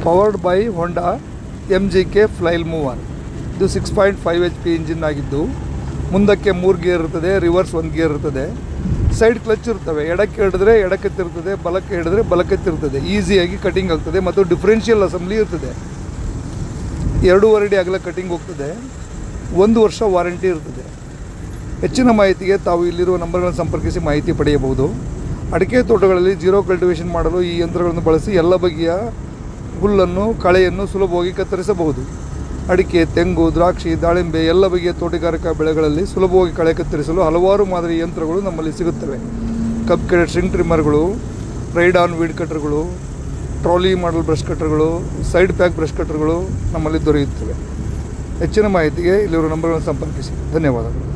powered by Honda M G K flail mower ಇದು six point five H P engine ಆಗಿದ್ದು ಮುಂದಕ್ಕೆ ಮೂರು gear ಇರ್ತದೆ ರಿವರ್ಸ್ ಒಂದು ಗೇರ್ ಇರ್ತದೆ ಸೈಡ್ ಕ್ಲಚ್ ಇರ್ತವೆ ಎಡಕ್ಕೆ ಹಿಡಿದ್ರೆ ಎಡಕ್ಕೆತ್ತಿರ್ತದೆ ಬಲಕ್ಕೆ ಹಿಡಿದ್ರೆ ಬಲಕ್ಕೆತ್ತಿರ್ತದೆ ಈಸಿಯಾಗಿ ಕಟಿಂಗ್ ಆಗ್ತದೆ ಮತ್ತು ಡಿಫ್ರೆನ್ಷಿಯಲ್ ಅಸೆಂಬ್ಲಿ ಇರ್ತದೆ ಎರಡೂವರೆ ಅಡಿ ಅಗಲ ಕಟಿಂಗ್ ಹೋಗ್ತದೆ ಒಂದು ವರ್ಷ ವಾರಂಟಿ ಇರ್ತದೆ ಹೆಚ್ಚಿನ ಮಾಹಿತಿಗೆ ತಾವು ಇಲ್ಲಿರುವ ನಂಬರ್ಗಳನ್ನು ಸಂಪರ್ಕಿಸಿ ಮಾಹಿತಿ ಪಡೆಯಬಹುದು ಅಡಿಕೆ ತೋಟಗಳಲ್ಲಿ ಜೀರೋ ಕಲ್ಟಿವೇಷನ್ ಮಾಡಲು ಈ ಯಂತ್ರಗಳನ್ನು ಬಳಸಿ ಎಲ್ಲ ಬಗೆಯ ಹುಲ್ಲನ್ನು ಕಳೆಯನ್ನು ಸುಲಭವಾಗಿ ಕತ್ತರಿಸಬಹುದು ಅಡಿಕೆ ತೆಂಗು ದ್ರಾಕ್ಷಿ ದಾಳಿಂಬೆ ಎಲ್ಲ ಬಗೆಯ ತೋಟಗಾರಿಕಾ ಬೆಳೆಗಳಲ್ಲಿ ಸುಲಭವಾಗಿ ಕಳೆ ಕತ್ತರಿಸಲು ಹಲವಾರು ಮಾದರಿ ಯಂತ್ರಗಳು ನಮ್ಮಲ್ಲಿ ಸಿಗುತ್ತವೆ ಕಪ್ ಕೆಡೆ ಸ್ಟ್ರಿಂಗ್ ಟ್ರಿಮ್ಮರ್ಗಳು ರೈಡ್ ಆನ್ ವೀಡ್ ಕಟರ್ಗಳು ಟ್ರಾಲಿ ಮಾಡಲ್ ಬ್ರಷ್ ಕಟರ್ಗಳು ಸೈಡ್ ಪ್ಯಾಕ್ ಬ್ರಷ್ ಕಟರ್ಗಳು ನಮ್ಮಲ್ಲಿ ದೊರೆಯುತ್ತವೆ ಹೆಚ್ಚಿನ ಮಾಹಿತಿಗೆ ಇಲ್ಲಿರುವ ನಂಬರ್ಗಳನ್ನು ಸಂಪರ್ಕಿಸಿ ಧನ್ಯವಾದಗಳು